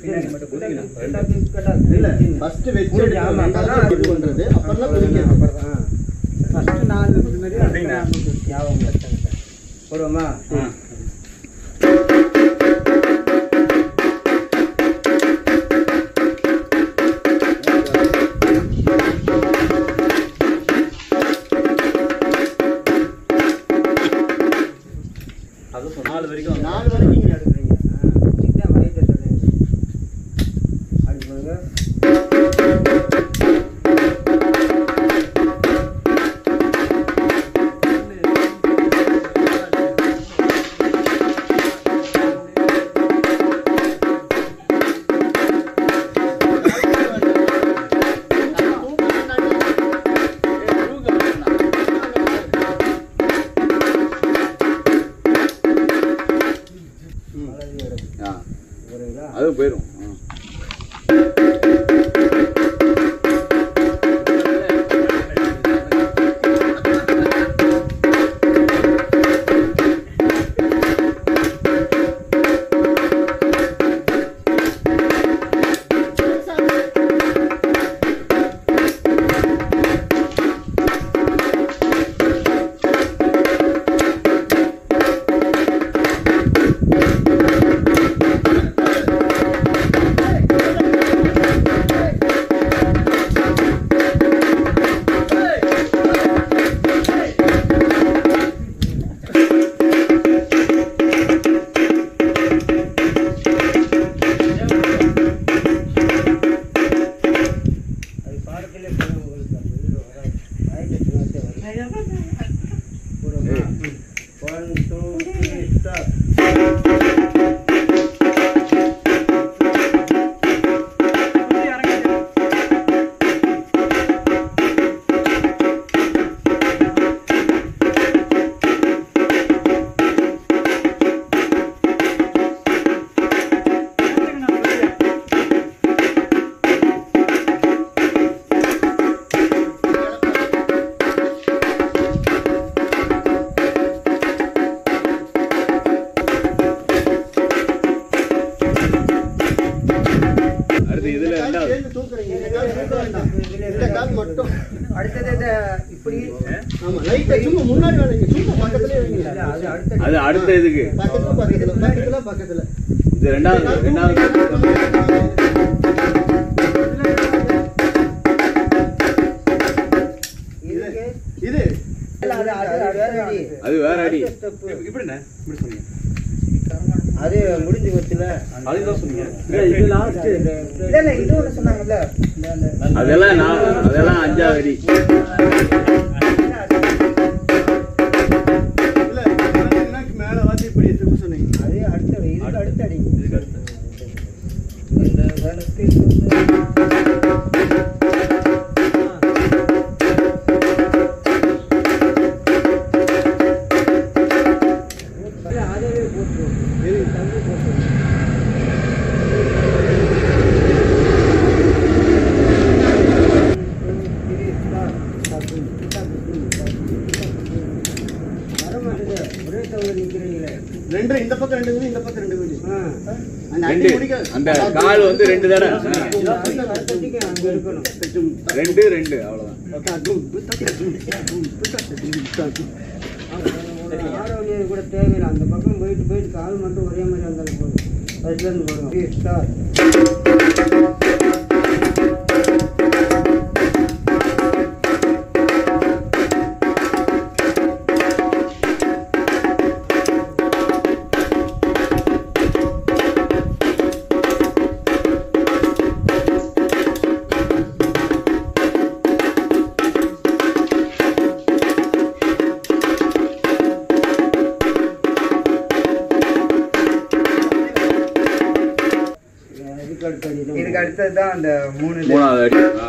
இல்ல ஃபர்ஸ்ட் வச்சு எடுக்கணும். ரெண்டாவது இது பண்றது அப்புறம் தான் பிரிக்கிறது. போடுவோமா நாலு வரைக்கும் நாலு வரைக்கும் நீங்க எடுக்கிறீங்க நீட்டாக வயிற்று சொல்லுங்க அப்படி போடுங்க ஆ அது போயிடும் அது பாடத்திலே போடுங்க உங்களுக்கு அது இது வராது வயிற்று வரும் போடுவோமா ஒன் டூ த்ரீ ஸ்டார்ட் அடுத்து இதுல கால் ரெண்டாவது சேர்ந்து தூக்குறீங்க. இந்த கால் தூக்க வேண்டாம். இந்த கால் மட்டும். அடுத்தது இந்த இப்படி ஆமா, லைட்டா சும்மா முன்னாடி வைங்க. சும்மா பக்கத்துலயே வைங்க. இல்ல, அது அடுத்த அது அடுத்த இதுக்கு பக்கத்துல, பக்கத்துல, பக்கத்துல, பக்கத்துல. இது ரெண்டாவது ரெண்டாவது இதுக்கு இது இல்ல, அது அது அது வேற அடி. அது வேற அடி அடுத்த step. இப்படிண்ணே இப்படி சொன்னீங்க அது முடிஞ்சு போச்சுல அதுதான் சொன்னீங்க இல்ல இல்ல இது ஒண்ணு சொன்னாங்கல்ல இந்த அந்த- அதெல்லாம் நான் அதெல்லாம் அஞ்சாவது அடி இல்ல, பார்த்தீங்கன்னா மேல வாசி இப்படி திரும்ப சொன்னீங்க. அது அடுத்த இதுக்கு அடுத்த அடி இந்த வேலைக்கு வந்து இல்ல, அதவே போட்டுருவோம். தள்ளி போட்டுருவோம். வர மாட்டேங்குது. ஒரே தவறு நிக்கிறீங்களே. ரெண்டு இந்த பக்கம் ரெண்டு வீடு, இந்த பக்கம் ரெண்டு வீடு. ஆ. அந்த அடி ரெண்டு முடிக்க- அந்த கால் வந்து ரெண்டு தடவை ஆ. இந்த அடுத்த அடுத்தடிக்கு அங்க இருக்கணும். ரெண்டு ரெண்டு அவ்வளவுதான் ஒரு ஆரோ நீர் கூட தேவையில்லை அந்த பக்கம் போயிட்டு போயிட்டு கால் மட்டும் ஒரே மாதிரி இருந்தாலும் போதும் ஃபர்ஸ்ட்ல இருந்து போடுவோம் ஸ்டார்ட் இதுக்கு அடுத்தது இதுக்கு அடுத்தது தான் அந்த மூணு இது. மூணாவது அடி ஆ.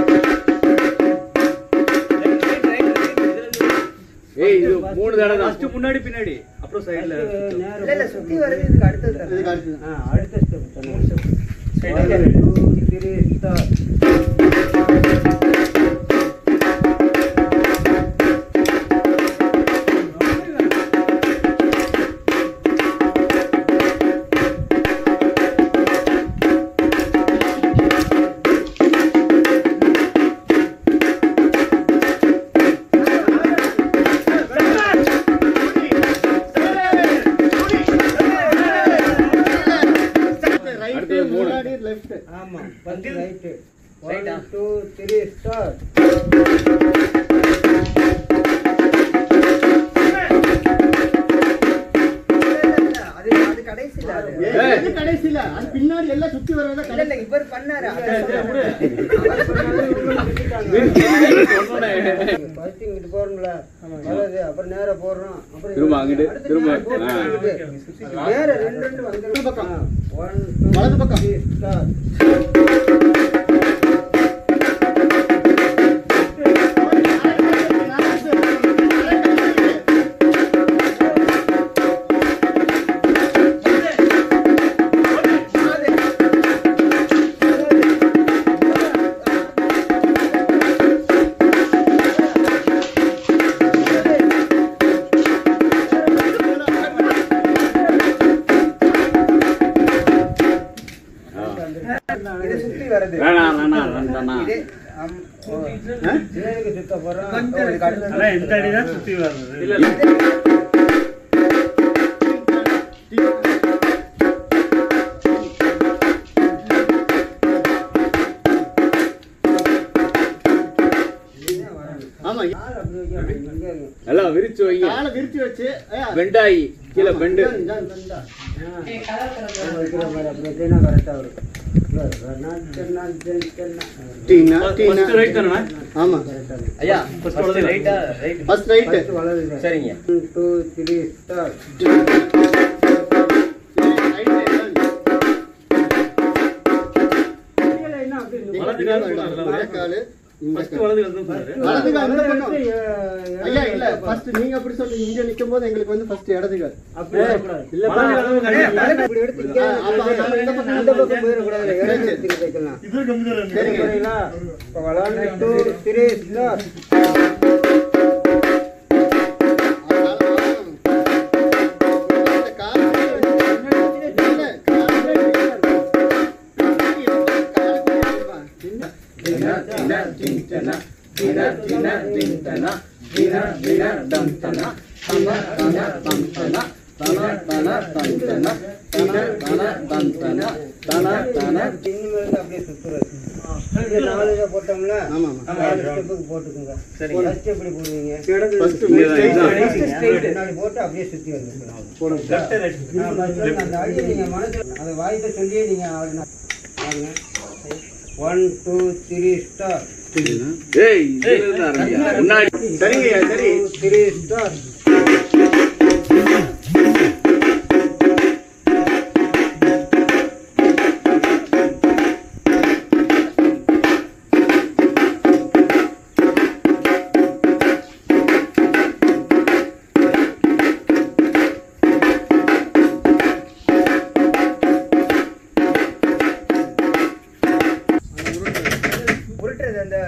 ஏய் இது மூணு தடவை தான் முன்னாடி பின்னாடி அப்புறம் சைடுல அடுத்து நேரா இல்ல, இல்ல, சுத்தி வர்றது இதுக்கு அடுத்தது தான். இதுக்கு அடுத்தது. ஆ, அடுத்த step One, two, three, start. அடுத்தது மூணு. முன்னாடி லெஃப்ட் ஆமா பத்து right one two three start அது அது கடைசியில அது எது கடைசியில அது பின்னாடி எல்லாம் சுத்தி வர்றதா இல்ல கடைசி இல்ல இவர் பண்ணாரு அதான் சொல்றேன். ஃபர்ஸ்ட் இங்கிட்டு போறோம்ல வராது அப்புறம் நேரா போடுறோம் அப்புறம் திரும்ப அங்கிட்டு, அடுத்து திரும்ப, நேரா போட்டு ஆ. இங்கிட்டு. நேரா ரெண்டு ரெண்டு வந்துடும் பக்கம். ஒன் வலது பக்கம். ஸ்டார்ட் இது சுத்தி வருது வேணாம் வேணாம் வேண்டாம் இது ஆம், ஓ. சிவனுக்கு சுத்த போறோம் ஓ, இதுக்கு அடுத்தது சுத்தி வர்றது இல்ல இல்ல ஆமா கால் அப்படி வைக்கணும் இங்க இருக்கு. எல்லாம் விரிச்சு வைங்க காலை விரிச்சு வச்சு ஏய், பெண்டாயி கீழே பெண்டு இந்தா, இந்தா, இந்தா. வைக்கிற மாதிரி அப்படி வச்சீங்கன்னா கரெக்டா வரும் நான் சொன்னா, தென் சொன்னா. டீனா, டீனா. ஃபர்ஸ்ட் ரைட் தானே ஆமா கரெக்டா இருக்கு. ஐயா ஃபர்ஸ்ட் ரைட்டா ரைட் ஃபர்ஸ்ட் ரைட் First வலது தான். சரிங்க One, two, three, start. கீழே என்ன அப்படி இருக்கு? வலது கால் போடுறாங்க. வலக்காலு இந்த ஃபர்ஸ்ட் கால். வலது வந்து சொன்னாரு வலது கால் இந்த பக்கம். எடுத்து, எ- ஐயா இல்ல இடது ஃபர்ஸ்ட் நீங்க அப்படி சொல்லி இங்க நிக்கும் போது எங்களுக்கு வந்து ஃபர்ஸ்ட் இடது கால் அப்படி வரக்கூடாது. இல்ல வலது கால் வந்து கடைசி. இப்படி எடுத்து இங்கே ஆ, அப்ப நாம இந்த பக்கம் இந்த பக்கம் போயிடக்கூடாது. இடது எடுத்துக்கிட்டு வைக்கலாம். சரிங்க சரிங்களா? இப்ப one, two, three, start. இனிமேல் இருந்து அப்படியே சுத்துறது. இங்க நாலு இதை போட்டோம்ல ஆமா, நாலு ஸ்டெப்புக்கு போட்டுக்குங்க ஃபர்ஸ்ட் எப்படி போடுவீங்க First இங்க தான், straight இதான். ஆ. First straight முன்னாடி போட்டு அப்படியே சுத்தி வந்துருக்கலாம் ஆ, first அந்த அடியை நீங்க மனசுல அதை வாய்த்த சொல்லியே நீங்க ஆடணும். ஆடுங்க ஒன் டூ த்ரீ ஸ்டார் ஏய் இதுல இருந்து ஆரம்பிங்க. முன்னாடி சரிங்கய்யா, சரி. த்ரீ ஸ்டார் உருட்டுறது அந்த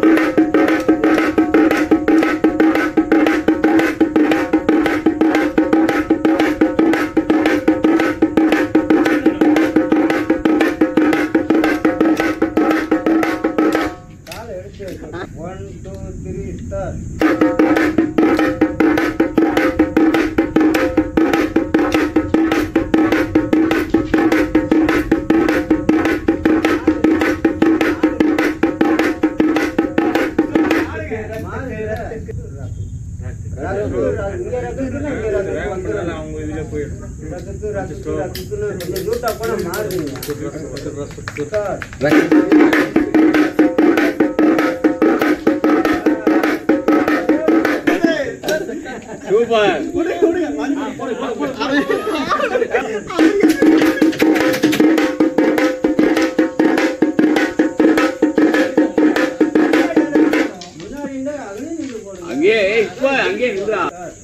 காலை எடுத்து one two three start super அங்கேயே ஏய், இப்ப அங்கேயே நின்றா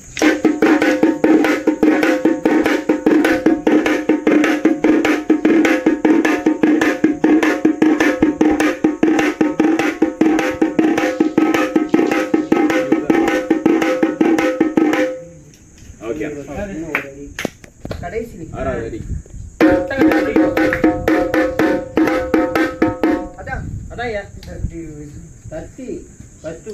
ஓகே கடைசி ஆறாவது அடி அதான் அதான் ஐயா தட்டி ஃபர்ஸ்ட்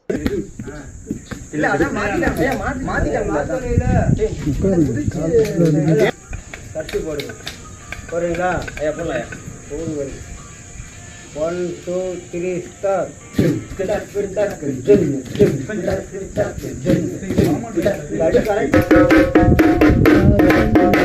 இல்ல அதான் மாத்திட்டாங்க ஐயா, மாத்தி- மாத்திட்டாங்க மாத்தலையில தட்டி போடுங்க போறீங்களா ஐயா போடலாம் போடுங்க ஒன் டூ த்ரீ ஸ்டார் அடி correct.